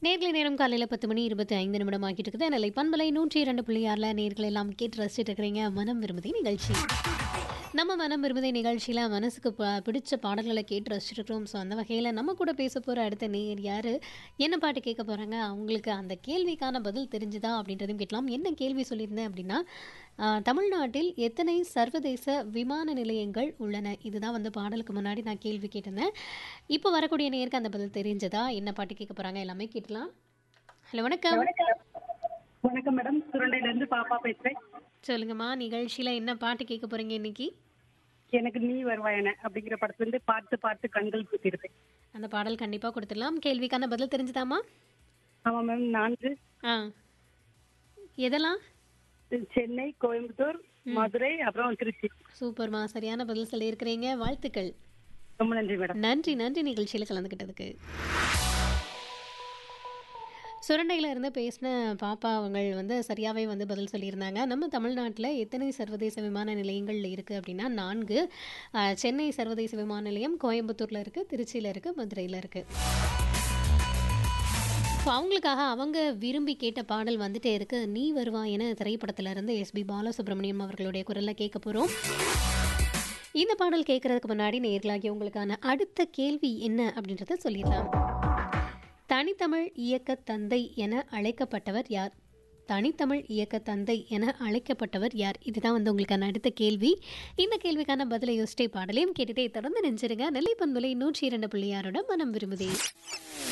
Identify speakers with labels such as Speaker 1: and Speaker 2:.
Speaker 1: நேர்களை நேரம் காலையில் பத்து மணி இருபத்தி ஐந்து நிமிடம் ஆகிட்டு இருக்குது நிலை பண்பலை நூற்றி இரண்டு புள்ளி ஆறில் நேர்கள் எல்லாம் கேட்டு ரசிச்சுட்டு இருக்கிறீங்க மனம் விரும்புதி நிகழ்ச்சி நம்ம மனம் விரும்புதை நிகழ்ச்சியில் மனசுக்கு ப பிடிச்ச பாடல்களை கேட்டு ரசிச்சுட்டு இருக்கிறோம் ஸோ அந்த வகையில் நம்ம கூட பேச போகிற அடுத்த நேர் யார் என்ன பாட்டு கேட்க போகிறாங்க அவங்களுக்கு அந்த கேள்விக்கான பதில் தெரிஞ்சுதா அப்படின்றதையும் கேட்கலாம் என்ன கேள்வி சொல்லியிருந்தேன் அப்படின்னா ஆஹ், தமிழ்நாட்டில் எத்தனை சர்வதேச விமான நிலையங்கள் உள்ளன இதுதான் வந்து பாடலுக்கு முன்னாடி நான் கேள்வி கேட்டிருந்தேன் இப்போ வரக்கூடிய நேருக்கு அந்த பதில் தெரிஞ்சதா என்ன பாட்டு கேட்க போகிறாங்க எல்லாமே கேட்கலாம் ஹலோ வணக்கம்
Speaker 2: வணக்கம் மேடம் சுரண்டையில இருந்து பாப்பா பேசுறேன்
Speaker 1: சொல்லுங்கம்மா நிகழ்ச்சியில் என்ன பாட்டு கேட்க போகிறீங்க இன்னைக்கு
Speaker 2: எனக்கு நீ வருவாயன அப்படிங்கிற படத்துல இருந்து பார்த்து பார்த்து கண்கள் குத்திருப்பேன்
Speaker 1: அந்த பாடல் கண்டிப்பாக கொடுத்துடலாம் கேள்விக்கான பதில் தெரிஞ்சுதாம்மா
Speaker 2: ஆமா மேம் நான்கு
Speaker 1: ஆ எதெல்லாம்
Speaker 2: சென்னை கோயம்புத்தூர் மதுரை அப்புறம் திருச்சி
Speaker 1: சூப்பர்மா சரியான பதில் சொல்லியிருக்கிறீங்க வாழ்த்துக்கள்
Speaker 2: ரொம்ப நன்றி மேடம்
Speaker 1: நன்றி நன்றி நிகழ்ச்சியில் கலந்துக்கிட்டதுக்கு சுரண்டையில் இருந்து பேசின பாப்பா அவங்கள் வந்து சரியாகவே வந்து பதில் சொல்லியிருந்தாங்க நம்ம தமிழ்நாட்டில் எத்தனை சர்வதேச விமான நிலையங்கள் இருக்குது அப்படின்னா நான்கு ஆஹ், சென்னை சர்வதேச விமான நிலையம் கோயம்புத்தூரில் இருக்குது திருச்சியில் இருக்குது மதுரையில் இருக்குது ஸோ அவங்களுக்காக அவங்க விரும்பி கேட்ட பாடல் வந்துட்டே இருக்கு நீ வருவா என திரைப்படத்துல இருந்து எஸ்பி பாலசுப்ரமணியம் அவர்களுடைய குரலில் கேட்க போகிறோம் இந்த பாடல் கேட்கறதுக்கு முன்னாடி நேர்களாகி உங்களுக்கான அடுத்த கேள்வி என்ன அப்படின்றத சொல்லிடலாம் தனித்தமிழ் இயக்க தந்தை என அழைக்கப்பட்டவர் யார் தனித்தமிழ் இயக்க தந்தை என அழைக்கப்பட்டவர் யார் இதுதான் வந்து உங்களுக்கான அடுத்த கேள்வி இந்த கேள்விக்கான பதிலை யோசிச்சே பாடலையும் கேட்டுட்டே தொடர்ந்து நெஞ்சிருங்க நெல்லை பண்புலை நூற்றி இரண்டு புள்ளியாரோட மனம் விரும்புதே